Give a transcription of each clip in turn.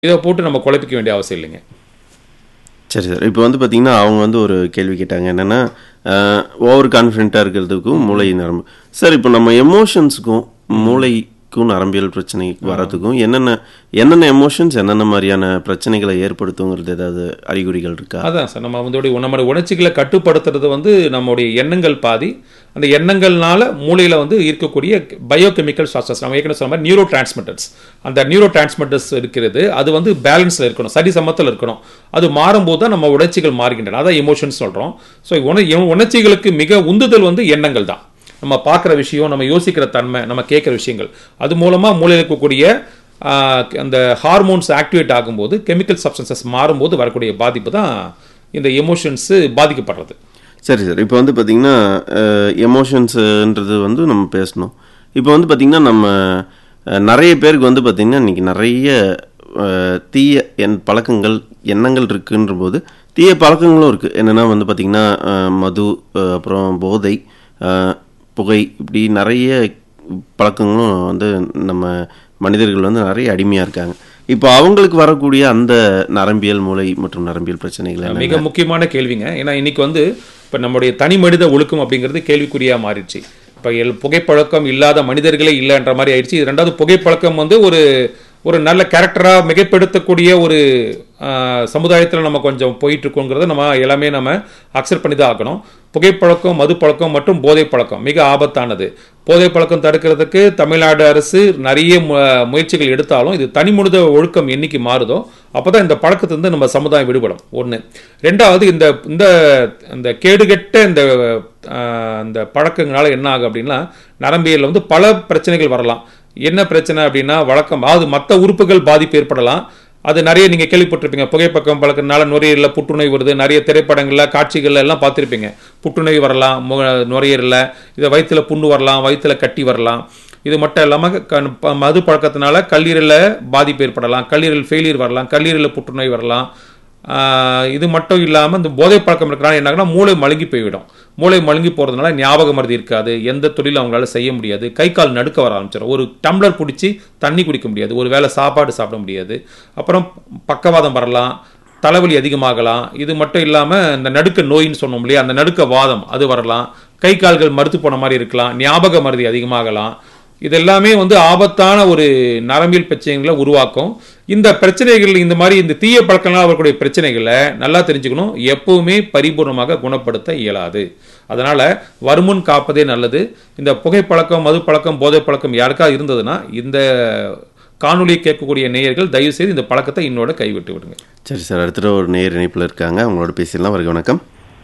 இதை போட்டு நம்ம குழப்பிக்க வேண்டிய அவசியம் இல்லைங்க சரி சார் இப்போ வந்து பார்த்தீங்கன்னா அவங்க வந்து ஒரு கேள்வி கேட்டாங்க என்னென்னா ஓவர் கான்ஃபிடென்ட்டாக இருக்கிறதுக்கும் மூளை நரம்பு சார் இப்போ நம்ம எமோஷன்ஸுக்கும் மூளைக்கும் நரம்பியல் பிரச்சனை வரதுக்கும் என்னென்ன என்னென்ன எமோஷன்ஸ் என்னென்ன மாதிரியான பிரச்சனைகளை ஏற்படுத்துங்கிறது ஏதாவது அறிகுறிகள் இருக்கா அதான் சார் நம்ம வந்து நம்மளுடைய உணர்ச்சிகளை கட்டுப்படுத்துறது வந்து நம்முடைய எண்ணங்கள் பாதி அந்த எண்ணங்கள்னால மூளையில் வந்து இருக்கக்கூடிய பயோகெமிக்கல் ப்ராசஸ் நம்ம ஏற்கனவே சொன்ன மாதிரி நியூரோ டிரான்ஸ்மிட்டர்ஸ் அந்த நியூரோ டிரான்ஸ்மிட்டர்ஸ் இருக்கிறது அது வந்து பேலன்ஸில் இருக்கணும் சரி சமத்தில் இருக்கணும் அது மாறும்போது தான் நம்ம உணர்ச்சிகள் மாறுகின்றன அதான் எமோஷன்ஸ் சொல்கிறோம் ஸோ உண உணர்ச்சிகளுக்கு மிக உந்துதல் வந்து எண்ணங்கள் தான் நம்ம பார்க்குற விஷயம் நம்ம யோசிக்கிற தன்மை நம்ம கேட்குற விஷயங்கள் அது மூலமாக மூளையில் இருக்கக்கூடிய ஆஹ், அந்த ஹார்மோன்ஸ் ஆக்டிவேட் ஆகும்போது கெமிக்கல் சப்ஸ்டன்சஸ் மாறும்போது வரக்கூடிய பாதிப்பு தான் இந்த எமோஷன்ஸு பாதிக்கப்படுறது சரி சார் இப்போ வந்து பார்த்தீங்கன்னா எமோஷன்ஸுன்றது வந்து நம்ம பேசணும் இப்போ வந்து பார்த்திங்கன்னா நம்ம அஹ், நிறைய பேருக்கு வந்து பார்த்திங்கன்னா இன்றைக்கி நிறைய அஹ், தீய என் பழக்கங்கள் எண்ணங்கள் இருக்குன்ற போது தீய பழக்கங்களும் இருக்குது என்னென்னா வந்து பார்த்திங்கன்னா அஹ், மது அஹ், அப்புறம் போதை அஹ், புகை இப்படி நிறைய பழக்கங்களும் வந்து நம்ம மனிதர்கள் வந்து நிறைய அடிமையாக இருக்காங்க இப்போ அவங்களுக்கு வரக்கூடிய அந்த நரம்பியல் மூளை மற்றும் நரம்பியல் பிரச்சனைகள் என்ன மிக முக்கியமான கேள்விங்க ஏன்னா இன்னைக்கு வந்து இப்போ நம்முடைய தனி மனித ஒழுக்கம் அப்படிங்கிறது கேள்விக்குறியா மாறிடுச்சு இப்போ எல் புகைப்பழக்கம் இல்லாத மனிதர்களே இல்லைன்ற மாதிரி ஆயிடுச்சு இது ரெண்டாவது புகைப்பழக்கம் வந்து ஒரு ஒரு நல்ல கேரக்டராக மிகைப்படுத்தக்கூடிய ஒரு சமுதாயத்தில் நம்ம கொஞ்சம் போயிட்டு இருக்கோங்கிறத நம்ம எல்லாமே நம்ம அக்செப்ட் பண்ணி தான் ஆகணும் புகைப்பழக்கம் மது பழக்கம் மற்றும் போதை பழக்கம் மிக ஆபத்தானது போதை பழக்கம் தடுக்கிறதுக்கு தமிழ்நாடு அரசு நிறைய மு- முயற்சிகள் எடுத்தாலும் இது தனி மனித ஒழுக்கம் என்னைக்கு மாறுதோ அப்பதான் இந்த பழக்கத்திலிருந்து நம்ம சமுதாயம் விடுபடும் ஒன்று ரெண்டாவது இந்த இந்த இந்த கேடுகெட்ட இந்த ஆஹ், இந்த பழக்கங்களால என்ன ஆகும் அப்படின்னா நரம்பியல் வந்து பல பிரச்சனைகள் வரலாம் என்ன பிரச்சனை அப்படின்னா வழக்கம் அதாவது மற்ற உறுப்புகள் பாதிப்பு ஏற்படலாம் அது நிறைய நீங்க கேள்விப்பட்டிருப்பீங்க புகைப்பக்கம் பழக்கனால நுரையீரலில் புற்றுநோய் வருது நிறைய திரைப்படங்கள்ல காட்சிகள்ல எல்லாம் பார்த்திருப்பீங்க புற்றுநோய் வரலாம் மு- நுரையீரல்ல இதை வயிற்றுல புண்ணு வரலாம் வயிற்றுல கட்டி வரலாம் இது மட்டும் இல்லாமல் க- ப- மது பழக்கத்தினால கல்லீரலில் பாதிப்பு ஏற்படலாம் கல்லீரல் ஃபெயிலியர் வரலாம் கல்லீரலில் புற்றுநோய் வரலாம் ஆஹ் இது மட்டும் இல்லாமல் இந்த போதை பழக்கம் இருக்கிறனால என்ன ஆகும்னா மூளை மழுங்கி போய்விடும் மூளை மழுங்கி போகிறதுனால ஞாபக மருதி இருக்காது எந்த தொழிலும் அவங்களால செய்ய முடியாது கை கால் நடுக்க வர ஆரம்பிச்சிடும் ஒரு டம்ளர் பிடிச்சி தண்ணி குடிக்க முடியாது ஒரு வேளை சாப்பாடு சாப்பிட முடியாது அப்புறம் பக்கவாதம் வரலாம் தலைவலி அதிகமாகலாம் இது மட்டும் இல்லாமல் இந்த நடுக்க நோயின்னு சொன்னோம் இல்லையா அந்த நடுக்க வாதம் அது வரலாம் கை கால்கள் மறுத்து போன மாதிரி இருக்கலாம் ஞாபக மருதி அதிகமாகலாம் இதெல்லாமே வந்து ஆபத்தான ஒரு நரம்பியல் பிரச்சனைகளை உருவாக்கும் இந்த பிரச்சனைகள் இந்த மாதிரி இந்த தீய பழக்கங்களால் வரக்கூடிய பிரச்சனைகளை நல்லா தெரிஞ்சுக்கணும் எப்பவுமே பரிபூர்ணமாக குணப்படுத்த இயலாது அதனால வருமுன் காப்பதே நல்லது இந்த புகைப்பழக்கம் மது பழக்கம் போதை பழக்கம் யாருக்கா இருந்ததுன்னா இந்த காணொலியை கேட்கக்கூடிய நேயர்கள் தயவு செய்து இந்த பழக்கத்தை இன்னோட கைவிட்டு விடுங்க சரி சார் அடுத்த ஒரு நேர் இணைப்பில் இருக்காங்க அவங்களோட பேசிடலாம் வருக வணக்கம்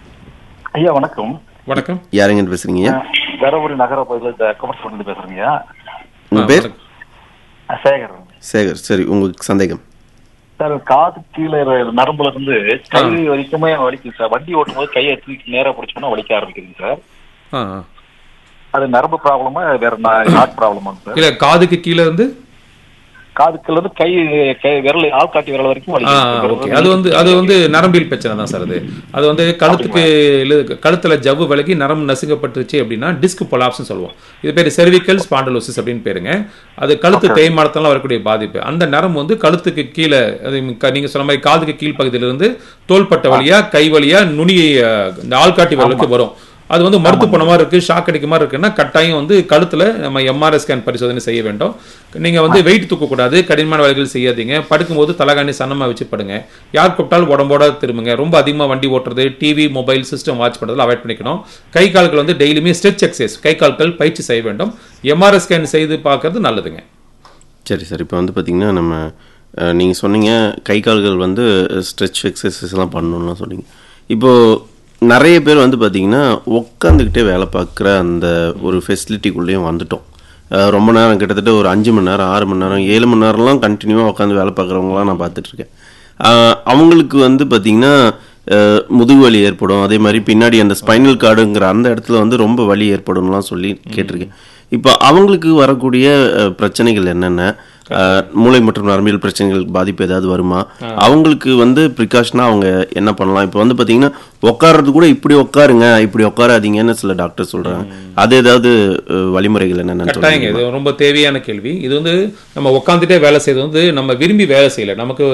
ஐயா வணக்கம் வணக்கம் யாருங்கன்னு பேசுறீங்க தருமபுரி நகர பகுதியில் குமர்ஸ் இருந்து பேசுறேங்க உங்க ஆ, பேர் வணக்கம். சேகர் சேகர் சரி உங்களுக்கு சந்தேகம் சார் காது கீழே இருக்கிற நரம்புல இருந்து கை வரைக்குமே வலிக்குது சார் வண்டி ஓட்டும் போது கையை தூக்கி நேரா பிடிச்சோம்னா வலிக்க ஆரம்பிக்குதுங்க சார் ஆ ஆ. அது நரம்பு ப்ராப்ளமா வேற ஹார்ட் ப்ராப்ளமாங்க சார் இல்ல காதுக்கு கீழே இருந்து காதுக்குள்ள இருந்து கை கை விரல் ஆள்காட்டி விரல் வரைக்கும் ஆ வலிக்குது ஓகே அது வந்து அது வந்து நரம்பியல் பிரச்சனை தான் சார் அது அது வந்து கழுத்துக்கு இல்ல- கழுத்துல ஜவ்வு விலகி நரம்பு நசுங்கப்பட்டுருச்சு அப்படின்னா டிஸ்க் பொலாப்ஸ்னு சொல்லுவோம் இது பேர் செர்விக்கல் ஸ்பாண்டலோசிஸ் அப்படின்னு பேருங்க அது கழுத்து தேய்மானத்தால வரக்கூடிய பாதிப்பு அந்த நரம்பு வந்து கழுத்துக்கு கீழே அது க- நீங்க சொன்ன மாதிரி காதுக்கு கீழ் பகுதியிலிருந்து தோள்பட்டை வழியா கை வழியா நுனி அஹ், இந்த ஆள்காட்டி விரலுக்கு வரும் அது வந்து மருத்து போன மாதிரி இருக்கு ஷாக் அடிக்க மாதிரி இருக்குன்னா கட்டாயம் வந்து கழுத்துல நம்ம எம்ஆர்ஐ ஸ்கேன் பரிசோதனை செய்ய வேண்டும் நீங்க வந்து வெயிட் தூக்கக்கூடாது கடினமான வேலைகள் செய்யாதீங்க படுக்கும்போது தலகாணி சன்னமா வச்சு படுங்க யார் கூப்பிட்டாலும் உடம்போட திரும்புங்க ரொம்ப அதிகமா வண்டி ஓட்டுறது டிவி மொபைல் சிஸ்டம் வாட்ச் பண்றதுல அவாய்ட் பண்ணிக்கணும் கை கால்கள் வந்து டெய்லியுமே ஸ்ட்ரெச் எக்ஸசைஸ் கை கால்கள் பயிற்சி செய்ய வேண்டும் எம்ஆர்ஐ ஸ்கேன் செய்து பார்க்கறது நல்லதுங்க சரி சார் இப்போ வந்து பார்த்தீங்கன்னா நம்ம நீங்கள் சொன்னீங்க கை கால்கள் வந்து ஸ்ட்ரெச் எக்ஸசைஸ்லாம் பண்ணணும்லாம் சொன்னீங்க இப்போது நிறைய பேர் வந்து பார்த்தீங்கன்னா உட்காந்துக்கிட்டே வேலை பார்க்குற அந்த ஒரு ஃபெசிலிட்டிக்குள்ளேயும் வந்துட்டோம் அஹ் ரொம்ப நேரம் கிட்டத்தட்ட ஒரு அஞ்சு மணி நேரம் ஆறு மணி நேரம் ஏழு மணி நேரம்லாம் கண்டினியூவாக உட்காந்து வேலை பார்க்குறவங்களாம் நான் பார்த்துட்ருக்கேன் அவங்களுக்கு வந்து பார்த்திங்கன்னா அஹ் முதுகு வலி ஏற்படும் அதே மாதிரி பின்னாடி அந்த ஸ்பைனல் கார்டுங்கிற அந்த இடத்துல வந்து ரொம்ப வலி ஏற்படும்லாம் சொல்லி கேட்டிருக்கேன் இப்போ அவங்களுக்கு வரக்கூடிய அஹ், பிரச்சனைகள் என்னென்ன அஹ், மூளை மற்றும் நரம்பியல் பிரச்சனைகள் பாதிப்பு ஏதாவது வருமா அவங்களுக்கு வந்து ப்ரிகாஷனாக அவங்க என்ன பண்ணலாம் இப்போ வந்து பார்த்தீங்கன்னா உட்கார்றது கூட இப்படி உட்காருங்க இப்படி உட்காராதீங்கன்னு சில டாக்டர் சொல்கிறாங்க அது ஏதாவது அஹ், வழிமுறைகள் என்னென்னு கட்டாயங்க இது ரொம்ப தேவையான கேள்வி இது வந்து நம்ம உட்காந்துட்டே வேலை செய்யறது வந்து நம்ம விரும்பி வேலை செய்யல நமக்கு